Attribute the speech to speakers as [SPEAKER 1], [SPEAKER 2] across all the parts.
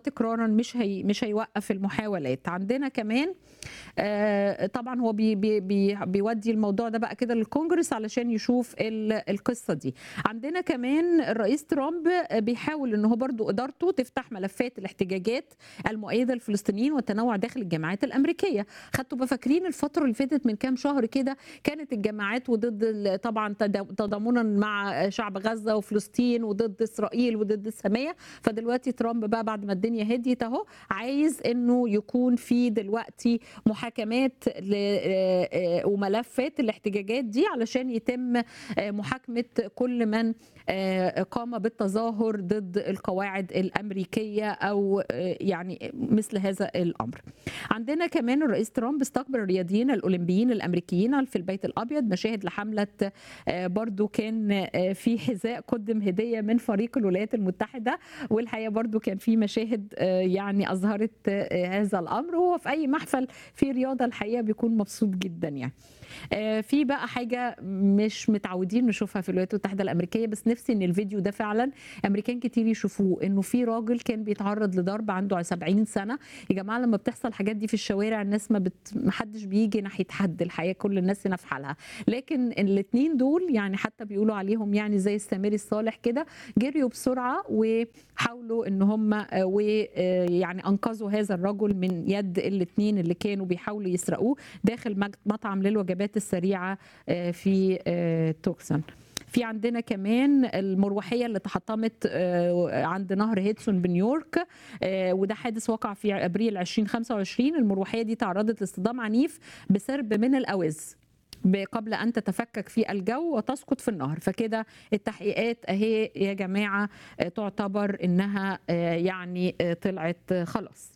[SPEAKER 1] تكرارا مش هي مش هيوقف المحاولات عندنا كمان آه، طبعا هو بي بي بي بيودي الموضوع ده بقى كده للكونجرس علشان يشوف ال- القصه دي عندنا كمان الرئيس ترامب بيحاول ان هو برضو ادارته تفتح ملفات الاحتجاجات المؤيده للفلسطينيين والتنوع داخل الجامعات الامريكيه خدتوا بقى فاكرين الفتره اللي فاتت من كام شهر كده كانت الجامعات وضد ال- طبعا تدا- تضامنا مع شعب غزه وفلسطين وضد اسرائيل وضد الساميه فدلوقتي ترامب بقى بعد ما الدنيا هديت اهو عايز انه يكون في دلوقتي محاكمات ل- آه، آه، وملفات الاحتجاجات دي علشان يتم آه، محاكمه كل من آه، قام بالتظاهر ضد القواعد الامريكيه او آه، يعني مثل هذا الامر. عندنا كمان الرئيس ترامب استقبل الرياضيين الاولمبيين الامريكيين في البيت الابيض مشاهد لحمله آه، برضو كان آه، في حذاء قدم هديه من فريق الولايات المتحده والحقيقه برضو كان في مشاهد آه، يعني اظهرت آه، هذا الامر وهو في اي محفل في رياضه الحقيقه بيكون مبسوط جدا يعني آه، في بقى حاجه مش متعودين نشوفها في الولايات المتحده الامريكيه بس نفسي ان الفيديو ده فعلا امريكان كتير يشوفوه انه في راجل كان بيتعرض لضرب عنده 70 سنه يا جماعه لما بتحصل الحاجات دي في الشوارع الناس ما بت... ما حدش بيجي ناحيه حد الحقيقه كل الناس هنا في حالها لكن الاثنين دول يعني حتى بيقولوا عليهم يعني زي السامري الصالح كده جريوا بسرعه وحاولوا ان هم ويعني انقذوا هذا الرجل من يد الاثنين اللي كانوا بيحاولوا يسرقوه داخل مج- مطعم للوجبات السريعه آه، في آه، توكسون في عندنا كمان المروحيه اللي تحطمت آه، عند نهر هيدسون بنيويورك آه، وده حادث وقع في ابريل 2025 المروحيه دي تعرضت لاصطدام عنيف بسرب من الاوز ب- قبل ان تتفكك في الجو وتسقط في النهر فكده التحقيقات اهي يا جماعه آه، تعتبر انها آه، يعني آه، طلعت آه، خلاص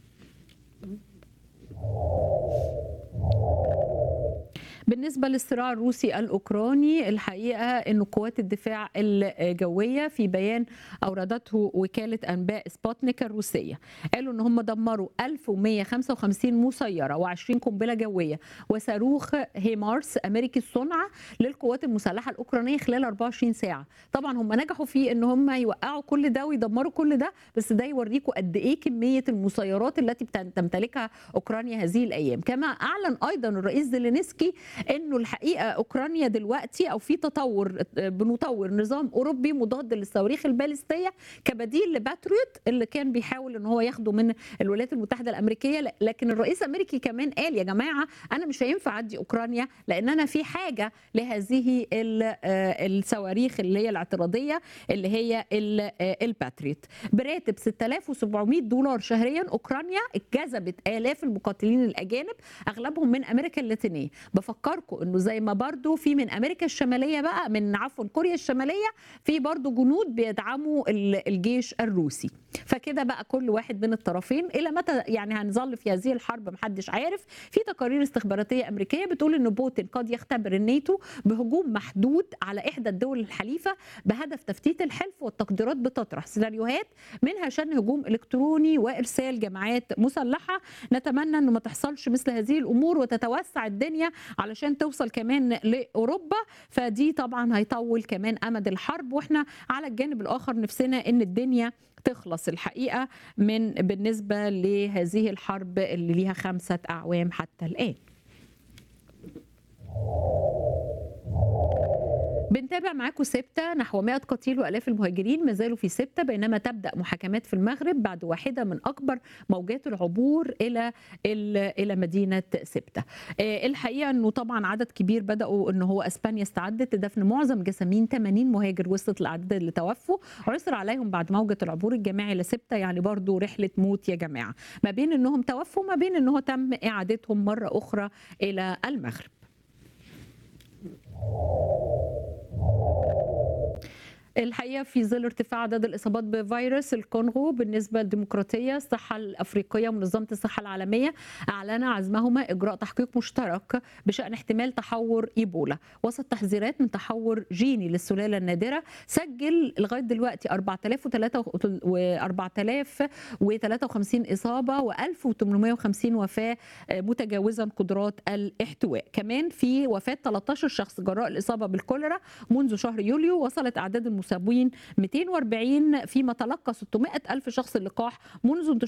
[SPEAKER 1] بالنسبه للصراع الروسي الاوكراني الحقيقه ان قوات الدفاع الجويه في بيان اوردته وكاله انباء سبوتنيك الروسيه قالوا ان هم دمروا 1155 مسيره و20 قنبله جويه وصاروخ هيمارس امريكي الصنع للقوات المسلحه الاوكرانيه خلال 24 ساعه طبعا هم نجحوا في ان هم يوقعوا كل ده ويدمروا كل ده بس ده يوريكم قد ايه كميه المسيرات التي بت- تمتلكها اوكرانيا هذه الايام كما اعلن ايضا الرئيس زيلينسكي انه الحقيقه اوكرانيا دلوقتي او في تطور بنطور نظام اوروبي مضاد للصواريخ البالستيه كبديل لباتريوت اللي كان بيحاول ان هو ياخده من الولايات المتحده الامريكيه لكن الرئيس الامريكي كمان قال يا جماعه انا مش هينفع ادي اوكرانيا لان انا في حاجه لهذه ال- آه، الصواريخ اللي هي الاعتراضيه اللي هي ال- آه، الباتريوت براتب 6700 دولار شهريا اوكرانيا جذبت الاف المقاتلين الاجانب اغلبهم من امريكا اللاتينيه بفكركم انه زي ما برضو في من امريكا الشماليه بقى من عفوا كوريا الشماليه في برضو جنود بيدعموا ال- الجيش الروسي فكده بقى كل واحد من الطرفين الى متى يعني هنظل في هذه الحرب محدش عارف في تقارير استخباراتيه امريكيه بتقول ان بوتين قد يختبر الناتو بهجوم محدود على احدى الدول الحليفه بهدف تفتيت الحلف والتقديرات بتطرح سيناريوهات منها شن هجوم الكتروني وارسال جماعات مسلحه نتمنى انه ما تحصلش مثل هذه الامور وتتوسع الدنيا علشان توصل كمان لاوروبا فدي طبعا هيطول كمان امد الحرب واحنا على الجانب الاخر نفسنا ان الدنيا تخلص الحقيقه من بالنسبه لهذه الحرب اللي ليها خمسه اعوام حتى الان بنتابع معاكم سبتة نحو 100 قتيل وآلاف المهاجرين ما زالوا في سبتة بينما تبدأ محاكمات في المغرب بعد واحدة من أكبر موجات العبور إلى ال- إلى مدينة سبتة آه، الحقيقة أنه طبعا عدد كبير بدأوا أنه هو أسبانيا استعدت لدفن معظم جسامين 80 مهاجر وصلت الأعداد اللي توفوا عثر عليهم بعد موجة العبور الجماعي لسبتة يعني برضو رحلة موت يا جماعة ما بين أنهم توفوا ما بين أنه تم إعادتهم مرة أخرى إلى المغرب الحقيقه في ظل ارتفاع عدد الاصابات بفيروس الكونغو بالنسبه للديمقراطيه الصحه الافريقيه ومنظمه الصحه العالميه اعلن عزمهما اجراء تحقيق مشترك بشان ااحتمال تحور ايبولا وسط تحذيرات من تحور جيني للسلاله النادره سجل لغايه دلوقتي 4053 اصابه و1850 وفاه متجاوزا قدرات الاحتواء كمان في وفاه 13 شخص جراء الاصابه بالكوليرا منذ شهر يوليو وصلت اعداد المصابين 240 فيما تلقى 600 ألف شخص اللقاح منذ انتشار